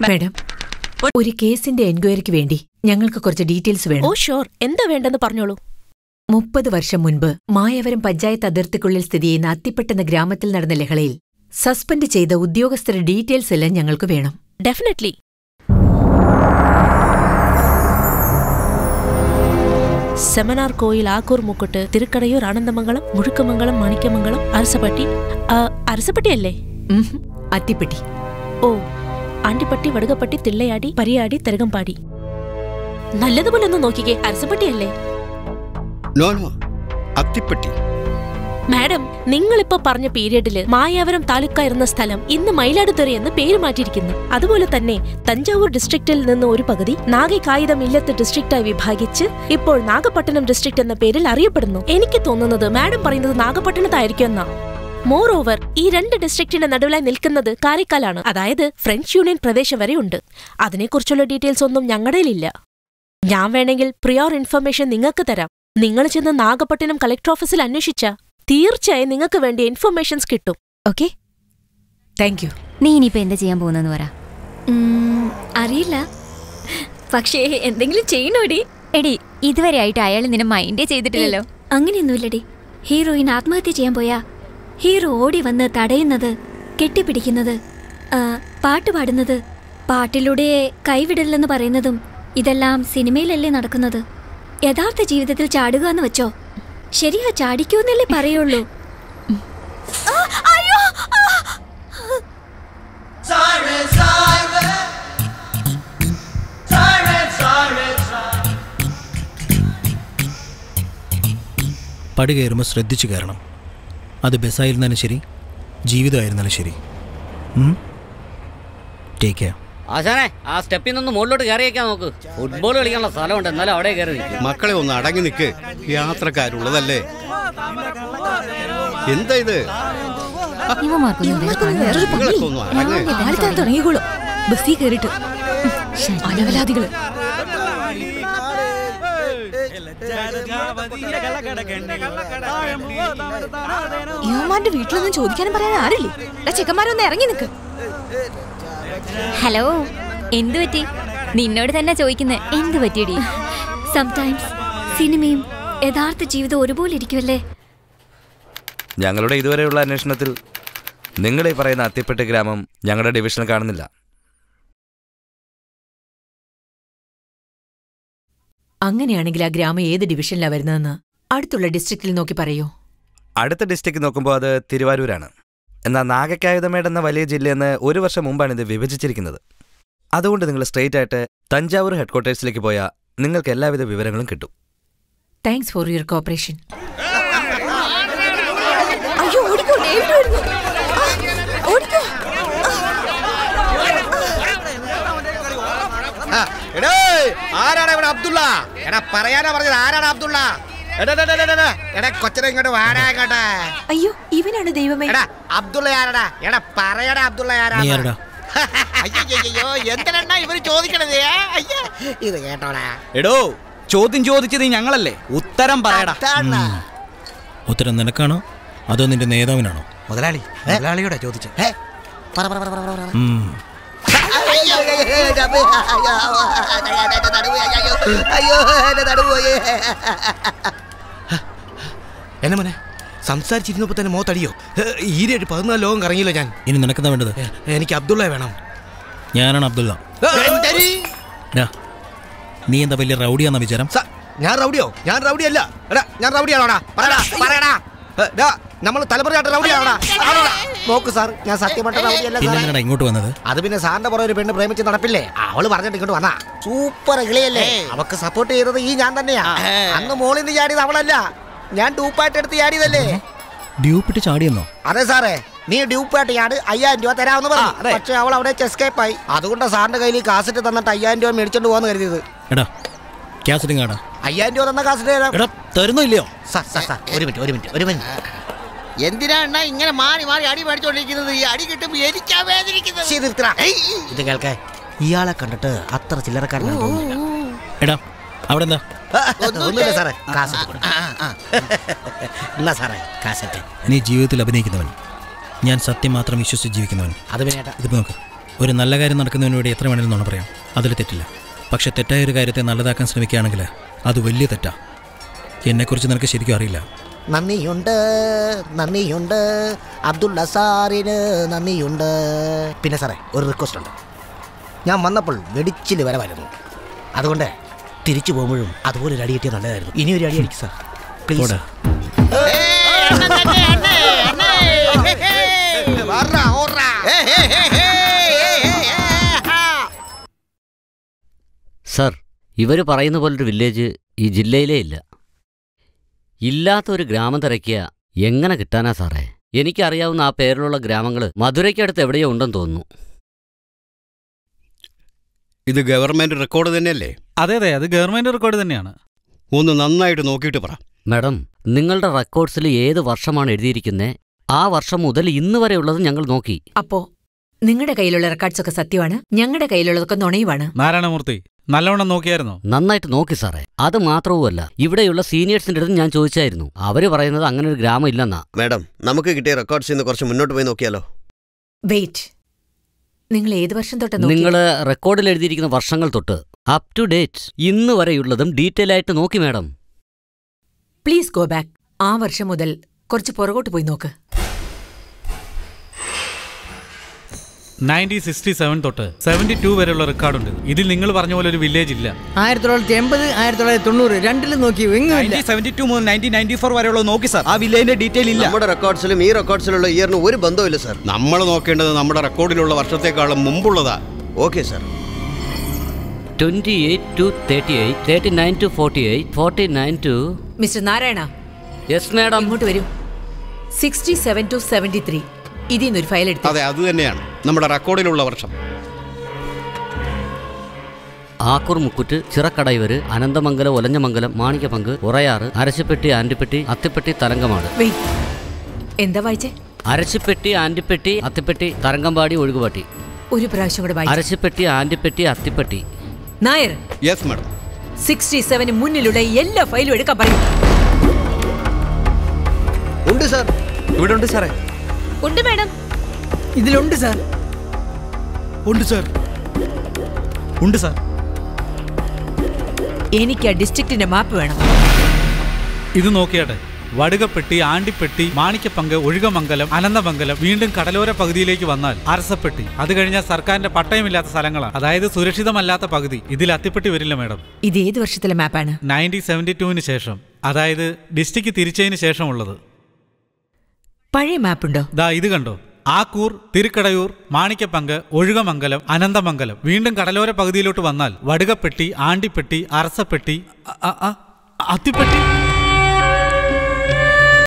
Madam ഒരു കേസിന്റെ എൻക്വയറിക്ക് വേണ്ടി ഞങ്ങൾക്ക് കുറച്ച് ഡീറ്റെയിൽസ് ഓ വേണം ഷോർ എന്താ വേണ്ടെന്ന് പറഞ്ഞോളൂ മുപ്പത് വർഷം മുൻപ് മായവരം പഞ്ചായത്ത് അതിർത്തിക്കുള്ളിൽ സ്ഥിതി ചെയ്യുന്ന അത്തിപ്പെട്ടെന്ന ഗ്രാമത്തിൽ നടന്ന ലഹളയിൽ സസ്പെൻഡ് ചെയ്ത ഉദ്യോഗസ്ഥരുടെ ഡീറ്റെയിൽസ് എല്ലാം ഞങ്ങൾക്ക് വേണം ഡെഫിനറ്റ്ലി സെമനാർ കോയിൽ ആക്കൂർ മുക്കുട്ട് തിരുക്കടയൂർ ആനന്ദമംഗളം മുഴുക്കമംഗളം മാണിക്യമംഗളം അരസപ്പട്ടി ആ, അരസപ്പട്ടിയല്ലേ ഉം, അത്തിപ്പെട്ടി ഓ ആണ്ടിപ്പട്ടി വടുകപ്പട്ടി തിള്ളയാടി പരിയാടി തെരകംപാടി നല്ലതുപോലെ ഒന്ന് നോക്കിക്കേ അരസപ്പട്ടിയല്ലേ നോ നോ അത്തിപ്പെട്ടി മാഡം നിങ്ങളിപ്പോ പറഞ്ഞ പീരിയഡില് മായാവരം താലൂക്കായിരുന്ന സ്ഥലം ഇന്ന് മയിലാടുതുറ എന്ന് പേര് മാറ്റിയിരിക്കുന്നു അതുപോലെ തന്നെ തഞ്ചാവൂർ ഡിസ്ട്രിക്റ്റിൽ നിന്ന് ഒരു പകുതി നാഗை കായികം ഇല്ലത്ത് ഡിസ്ട്രിക്റ്റായി വിഭാഗിച്ച് ഇപ്പോൾ നാഗപട്ടണം ഡിസ്ട്രിക്ട് എന്ന പേരിൽ അറിയപ്പെടുന്നു എനിക്ക് തോന്നുന്നത് മാഡം പറയുന്നത് നാഗപട്ടണത്തായിരിക്കും എന്നാ മോർ ഓവർ ഈ രണ്ട് ഡിസ്ട്രിക്റ്റിന്റെ നടുവിലായി നിൽക്കുന്നത് കാരക്കാലാണ് അതായത് ഫ്രഞ്ച് യൂണിയൻ പ്രദേശം വരെ ഉണ്ട് അതിനെക്കുറിച്ചുള്ള ഡീറ്റെയിൽസ് ഒന്നും ഞങ്ങളുടെയിലില്ല ഞാൻ വേണമെങ്കിൽ പ്രിയോർ ഇൻഫർമേഷൻ നിങ്ങൾക്ക് തരാം നിങ്ങൾ ചെന്ന് നാഗപട്ടണം കളക്ടർ ഓഫീസിൽ അന്വേഷിച്ച തീർച്ചയായും നിങ്ങൾക്ക് വേണ്ടി ഇൻഫർമേഷൻസ് കിട്ടും ഓക്കെ താങ്ക് യു നീ ഇനിയിപ്പോ എന്താ ചെയ്യാൻ പോകുന്നെന്ന് പറ ഉം, അറിയില്ല പക്ഷേ എന്തെങ്കിലും ചെയ്യണോടി എടി ഇതുവരെ ആയിട്ട് അയാൾ നിന്നെ മൈൻഡേ ചെയ്തിട്ടില്ലല്ലോ അങ്ങനെയൊന്നുമില്ലടി ഹീറോയിൻ ആത്മഹത്യ ചെയ്യാൻ പോയാ ഹീറോ ഓടി വന്ന് തടയുന്നത് കെട്ടിപ്പിടിക്കുന്നത് ആ, പാട്ട് പാടുന്നത് പാട്ടിലൂടെ കൈവിടില്ലെന്ന് പറയുന്നതും ഇതെല്ലാം സിനിമയിലല്ലേ നടക്കുന്നത് യഥാർത്ഥ ജീവിതത്തിൽ ചാടുക എന്ന് വെച്ചോ ശരിയാ ചാടിക്കൂന്നല്ലേ പറയുള്ളൂ പടി കയറുമ്പോൾ ശ്രദ്ധിച്ചു കയറണം അത് ബസ്സായിരുന്നാലും ശരി ജീവിതമായിരുന്നാലും ശരി ടേക്ക് കെയർ ആശാനെ ആ സ്റ്റെപ്പിൽ നിന്ന് മുകളിലോട്ട് കയറിയേക്കാൻ നോക്ക് ഫുട്ബോൾ കളിക്കാനുള്ള സ്ഥലമുണ്ട് എന്നാലും അവിടെ കയറി നിൽക്കും മക്കളെ ഒന്ന് അടങ്ങി നിൽക്ക് യാത്രക്കാരുള്ളതല്ലേ എന്താ ഇത് ഇവന്മാർക്കൊന്നും വേറെ പണിയില്ല. നിങ്ങളൊക്കെ ഒന്ന് അടങ്ങ് ആൾക്കാർ തുടങ്ങിക്കോളും ബസ്സിൽ കയറിട്ട് അലവലാദികള് യുവമാരുടെ വീട്ടിലൊന്നും ചോദിക്കാനും പറയാൻ ആരില്ലേ ദാ ചെക്കന്മാരൊന്ന് ഇറങ്ങി നിക്ക് ഹലോ എന്തു പറ്റി നിന്നോട് തന്നെ ചോദിക്കുന്നേ എന്തു പറ്റിയടി സംടൈംസ് സിനിമയും യഥാർത്ഥ ജീവിതം ഒരുപോലെ ഇരിക്കുമല്ലേ ഞങ്ങളുടെ ഇതുവരെയുള്ള അന്വേഷണത്തിൽ നിങ്ങൾ ഈ പറയുന്ന അത്തിപ്പെട്ട് ഗ്രാമം ഞങ്ങളുടെ ഡിവിഷനിൽ കാണുന്നില്ല അങ്ങനെയാണെങ്കിൽ ആ ഗ്രാമം ഏത് ഡിവിഷനിലാ വരുന്നതെന്ന് അടുത്തുള്ള ഡിസ്ട്രിക്റ്റിൽ നോക്കി പറയൂ അടുത്ത ഡിസ്ട്രിക്ട് നോക്കുമ്പോൾ അത് തിരുവാരൂരാണ് എന്നാൽ നാഗക്കായുധമേട് എന്ന വലിയ ജില്ലയെന്ന് ഒരു വർഷം മുമ്പാണ് ഇത് വിഭജിച്ചിരിക്കുന്നത് അതുകൊണ്ട് നിങ്ങൾ സ്ട്രെയിറ്റ് ആയിട്ട് തഞ്ചാവൂർ ഹെഡ്ക്വാർട്ടേഴ്സിലേക്ക് പോയാൽ നിങ്ങൾക്ക് എല്ലാവിധ വിവരങ്ങളും കിട്ടും താങ്ക്സ് ഫോർ യുവർ കോപ്പറേഷൻ അയ്യോ ഓടിക്കോ ഡേവിഡ് വരുന്നു ആ, ഓടിക്കോ എടേ ആരാണ് ഇവിടെ അബ്ദുള്ള എടാ പറയാനാ പറഞ്ഞത് ആരാണ് അബ്ദുള്ള എടാ, എടാ, എടാ, എടാ, എടാ കൊച്ചനെ ഇങ്ങോട്ട് വാടാ ഇങ്ങോട്ട് അയ്യോ ഇവനാണ് ദൈവമേ എടാ അബ്ദുള്ള ആരടാ എടാ പറയടാ അബ്ദുള്ള നീ ആരാ ആരടാ അയ്യോ എന്തിനാ ഇവര് ചോദിക്കണത് ഏ? അയ്യേ ഇത് കേട്ടോടാ എടോ ചോദ്യം ചോദിച്ചത് ഞങ്ങളല്ലേ ഉത്തരം പറയടാ അതാണ്. ഉത്തരം നിനക്കാണോ അതോ നിന്റെ നേതാവിനാണോ മുതലാളി മുതലാളിയോടാ ചോദിച്ചു പറ പറ പറ പറ പറ പറ ഉം. അയ്യോ, അയ്യോ, അയ്യോ, അയ്യോ, അയ്യോ, എന്റെ നടുവ്, അയ്യോ, അയ്യോ, എന്റെ നടുവ് പോയേ. എന്നെ മോനെ സംസാരിച്ചിരുന്നപ്പോ തന്നെ മോത്തടിയോ ഈരേഴ് പതിനാല് ലോകം കറങ്ങിയില്ല ഞാൻ ഇനി നിനക്കെന്താ വേണ്ടത് എനിക്ക് അബ്ദുള്ള വേണം ഞാനാണ് അബ്ദുള്ള എന്തരി? ഡാ, നീ എന്താ വലിയ റൗഡിയാന്ന വിചാരം സ- ഞാൻ റൗഡിയോ ഞാൻ റൗഡിയല്ല എടാ ഞാൻ റൗഡിയാണോടാ പറയടാ പറയടാ നമ്മൾ തലമുറയായിട്ട് റൗഡിയാണോടാ ആണോടാ? നോക്ക് സാർ ഞാൻ സത്യമായിട്ട് റൗഡിയല്ല പിന്നെ സാറേ. എന്തിനാടാ ഇങ്ങോട്ട് വന്നത് അത് പിന്നെ സാറിന്റെ പുറകെ ഒരു പെണ്ണ് പ്രേമിച്ച് നടപ്പില്ലേ അവള് പറഞ്ഞിട്ട് ഇങ്ങോട്ട് വന്നാ സൂപ്പർ കിളിയല്ലേ അവക്ക് സപ്പോർട്ട് ചെയ്തത് ഈ ഞാൻ തന്നെയാ അന്ന് മോളിൽ നിന്ന് ചാടിയത് അവളല്ല ഞാൻ ഡൂപ്പായിട്ട് എടുത്ത് ചാടിയതല്ലേ ഡ്യൂപ്പിട്ട് ചാടിയെന്നോ അതെ സാറേ നീ ഡ്യൂപ്പായിട്ട് ചാട് അയ്യായിരം രൂപ തരാമെന്ന് പറഞ്ഞു പക്ഷെ അവൾ അവിടെ എസ്കേപ്പ് ആയി അതുകൊണ്ട് സാറിന്റെ കയ്യിൽ ഈ കാസറ്റ് തന്നിട്ട് അയ്യായിരം രൂപ മേടിച്ചോണ്ട് പോകാന്ന് കരുതിയത് എടാ കാസറ്റും കാടാ അയ്യായിരം രൂപ തന്ന കാസറ്റ് തരാം എടാ തരുന്നോ ഇല്ലയോ സാർ സാർ സാർ ഒരു മിനിറ്റ് ഒരു മിനിറ്റ് ഒരു മിനിറ്റ് എന്തിനാണ് ഇങ്ങനെ മാറി മാറി അടി മേടിച്ചോണ്ടിരിക്കുന്നത് ഈ അടി കിട്ടുമ്പോ എനിക്കാ വേദനിക്കുന്നത് ഇത് കേൾക്കേ ഇയാളെ കണ്ടിട്ട് അത്ര ചില്ലറക്കാരനാണ് തോന്നുന്നില്ല എടാ അവിടെ എന്താ ഒന്നുമില്ല സാറേ കാസറ്റ് കൊടു. എന്നാ സാറേ കാസറ്റ് നീ ജീവിതത്തിൽ അഭിനയിക്കുന്നവൻ ഞാൻ സത്യം മാത്രം വിശ്വസിച്ച് ജീവിക്കുന്നവൻ അത് പിന്നെ ഏട്ടാ. ഇതിപ്പോ നോക്ക് ഒരു നല്ല കാര്യം നടക്കുന്നതിന് വേണ്ടി എത്ര വേണമെങ്കിലും നുണ പറയാം അതിൽ തെറ്റില്ല പക്ഷെ തെറ്റായ ഒരു കാര്യത്തെ നല്ലതാക്കാൻ ശ്രമിക്കുകയാണെങ്കിൽ അത് വലിയ തെറ്റാ എന്നെക്കുറിച്ച് നിനക്ക് ശരിക്കും അറിയില്ല നന്ദിയുണ്ട് നന്ദിയുണ്ട് അബ്ദുള്ള സാറിന് നന്ദിയുണ്ട് പിന്നെ സാറേ ഒരു റിക്വസ്റ്റ് ഉണ്ട് ഞാൻ വന്നപ്പോൾ വെടിച്ചിൽ വരവായിരുന്നു അതുകൊണ്ട് തിരിച്ചു പോകുമ്പോഴും അതുപോലെ ഒരു അടി കിട്ടിയാൽ നല്ലതായിരുന്നു ഇനി ഒരു അടി അടിക്കും സാർ പ്ലീസ് പോടാ. സർ ഇവർ പറയുന്ന പോലൊരു വില്ലേജ് ഈ ജില്ലയിലേ ഇല്ല ഇല്ലാത്ത ഒരു ഗ്രാമം തിരക്കിയ എങ്ങനെ കിട്ടാനാ സാറേ എനിക്കറിയാവുന്ന ആ പേരിലുള്ള ഗ്രാമങ്ങൾ മധുരയ്ക്കടുത്ത് എവിടെയോ ഉണ്ടെന്ന് തോന്നുന്നു ഇത് ഗവൺമെന്റ് റെക്കോർഡ് തന്നെയല്ലേ അതെ അതെ അത് ഗവൺമെന്റ് റെക്കോർഡ് തന്നെയാണ് ഒന്ന് നന്നായിട്ട് നോക്കിയിട്ട് പറ മാഡം നിങ്ങളുടെ റെക്കോർഡ്സിൽ ഏത് വർഷമാണ് എഴുതിയിരിക്കുന്നത് ആ വർഷം മുതൽ ഇന്ന് വരെയുള്ളത് ഞങ്ങൾ നോക്കി അപ്പോ നിങ്ങളുടെ കയ്യിലുള്ള റെക്കോർഡ്സ് ഒക്കെ സത്യമാണ് ഞങ്ങളുടെ കയ്യിലുള്ളതൊക്കെ നുണയുമാണ് നാരായണമൂർത്തി നല്ലവണ്ണം നോക്കിയായിരുന്നോ നന്നായിട്ട് നോക്കി സാറേ അത് മാത്രവുമല്ല ഇവിടെയുള്ള സീനിയേഴ്സിന്റെ അടുത്ത് ഞാൻ ചോദിച്ചായിരുന്നു അവര് പറയുന്നത് അങ്ങനെ ഒരു ഗ്രാമം ഇല്ലെന്നാ മാഡം നമുക്ക് കിട്ടിയ റെക്കോർഡ്സ് ഇന്ന് കുറച്ച് മുന്നോട്ട് പോയി നോക്കിയാലോ വെയിറ്റ് നിങ്ങൾ ഏത് വർഷം തൊട്ട് നോക്കി നിങ്ങൾ റെക്കോർഡിൽ എഴുതിയിരിക്കുന്ന വർഷങ്ങൾ തൊട്ട് അപ് ടു ഡേറ്റ് ഇന്ന് വരെയുള്ളതും ഡീറ്റെയിൽ ആയിട്ട് നോക്കി മാഡം പ്ലീസ് ഗോ ബാക്ക് ആ വർഷം മുതൽ കുറച്ച് പുറകോട്ട് പോയി നോക്ക് നയൻറ്റീൻ സിക്സ്റ്റി സെവൻ തൊട്ട് സെവൻറ്റി ടു വരെയുള്ള റെക്കോർഡുണ്ട് ഇതിൽ നിങ്ങൾ പറഞ്ഞ പോലെ ഒരു വില്ലേജ് ഇല്ല ആയിരത്തി തൊള്ളായിരത്തി എൺപത് ആയിരത്തി തൊള്ളായിരത്തി തൊണ്ണൂറ് രണ്ടിലും നോക്കി എങ്ങുമില്ല സെവന്റി ടു മുതൽ നയൻറ്റീൻ നയൻറ്റി ഫോർ വരെയുള്ളത് നോക്കി സാർ ആ വില്ലേജിന്റെ ഡീറ്റെയിൽ ഇല്ല നമ്മുടെ റെക്കോർഡ്സിലും ഈ റെക്കോർഡ്സിലുള്ള ഇയറിന് ഒരു ബന്ധവുമില്ല സാർ നമ്മൾ നോക്കേണ്ടത് നമ്മുടെ റെക്കോർഡിലുള്ള വർഷത്തെക്കാളും മുമ്പുള്ളതാ okay sir twenty eight to thirty eight thirty nine to forty eight forty nine to mister Narayana yes madam ഇങ്ങോട്ട് വരൂ sixty seven to seventy three ഇതിൽ നിന്നൊരു ഫയൽ എടുത്തു അതെ അത് തന്നെയാണ് നമ്മുടെ റെക്കോർഡിലുള്ള വർഷം ആക്കൂർ മുക്കുറ്റ് ചിറക്കടൈവര് അനന്തമംഗലം ഒലഞ്ഞമംഗലം മാണിക്കപങ്ക് ഉറയാറ് അരശപ്പെട്ടി ആൻറ്റിപ്പെട്ടി അത്തിപ്പെട്ടി തലങ്കമാട് വെയിറ്റ് എന്താ വായിച്ചേ അരശിപ്പെട്ടി ആൻറ്റിപ്പെട്ടി അത്തിപ്പെട്ടി തരങ്കമ്പാടി ഒഴുകുപാട്ടി ഒരു പ്രാവശ്യം കൂടെ വായിച്ചു Arasippetti Antippetti Athippetti Nair yes madam sixty സെവന് മുന്നിലുള്ള എല്ലാ ഫയലും എടുക്കാൻ പറയും ഉണ്ട് സാർ ഇവിടെ ഉണ്ട് സാറേ ഉണ്ട് മാഡം ഇതിലുണ്ട് സാർ ഉണ്ട് സാർ ഉണ്ട് സാർ എനിക്ക് ആ ഡിസ്ട്രിക്റ്റിന്റെ മാപ്പ് വേണം ഇത് നോക്കിയാട്ടെ വടുകപ്പെട്ടി ആണ്ടിപ്പെട്ടി മാണിക്കപ്പങ്ക് ഒഴുകമംഗലം അനന്തമംഗലം വീണ്ടും കടലോര പകുതിയിലേക്ക് വന്നാൽ അരസപ്പെട്ടി അത് കഴിഞ്ഞാൽ സർക്കാരിന്റെ പട്ടയമില്ലാത്ത സ്ഥലങ്ങളാണ് അതായത് സുരക്ഷിതമല്ലാത്ത പകുതി ഇതിൽ അത്തിപ്പെട്ടി വരില്ല മാഡം ഇത് ഏത് വർഷത്തിലെ മാപ്പാണ് നയൻറ്റീൻ സെവൻറ്റി ടുവിന് ശേഷം അതായത് ഡിസ്ട്രിക്ട് തിരിച്ചതിന് ശേഷമുള്ളത് പഴയ മാപ്പുണ്ടോ ദാ ഇത് കണ്ടോ ആക്കൂർ തിരുക്കടയൂർ മാണിക്കപ്പങ്ക് ഒഴുകമംഗലം അനന്തമംഗലം വീണ്ടും കടലോര പകുതിയിലോട്ട് വന്നാൽ വടുകപ്പെട്ടി ആണ്ടിപ്പെട്ടി അറസപ്പെട്ടി അ- അ- അ- അത്തിപ്പെട്ടി